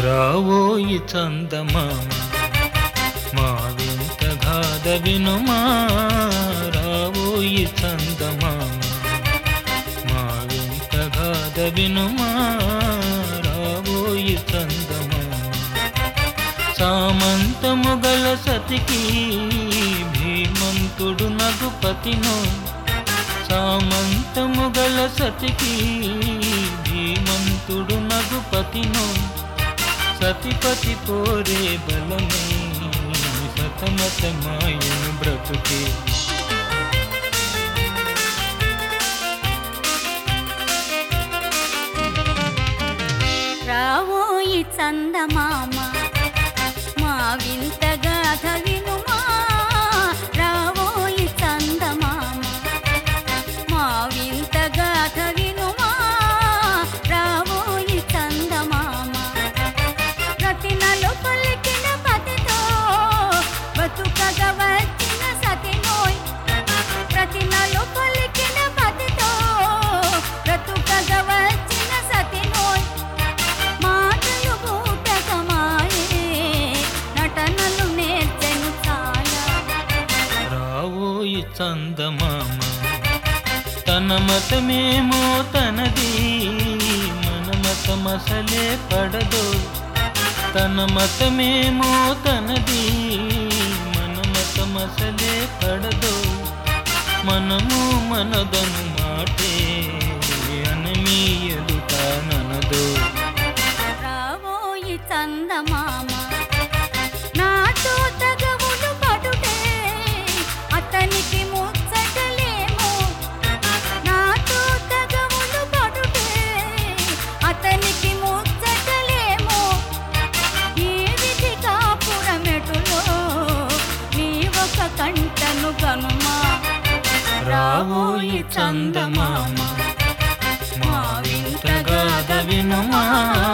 రావోయి చందమామ మా వింత గాథ వినుమా రావోయి చందమామ మా వింత గాథ వినుమా రావోయి చందమామ సామంతము గల సతికి భీమంతుడు నగుపతినో సామంతము గల సతికి ధీమంతుడు నగుపతినో సతిపతి పోరే బలమే సతమతమాయను బ్రతుకే రావోయి చందమామ మా వింత గాథ వినుమా రావోయి చందమామ మా వింత గాథ వినుమా రావోయి చందమామ రతినలు పలికిన పతితో బతుకగా వచ్చిన సతినోయ్ రతినలు పలికిన పతితో బ్రతుకగా వచ్చిన సతినోయ్ మాటలు బూటకమాయే నటనలు నేర్చెను చాలా రావోయి చందమామ తన మతమేమో తనది మన మతమసలే పడదో తన మతమేమో తనది మన మతమసలే పడదో మనము మనదను మాటే అనమీయదు తాననదో రావోయి చందమామ నాతో తగవులు పడుటే అతనికి ముచ్చటలేమో నాతో తగవులు పడుటే అతనికి ముచ్చటలేమో ఈ విధి కాపురమెటులో నీ ఒక కంటను కనుమా రావోయి చందమామ మా వింత గాథ వినుమా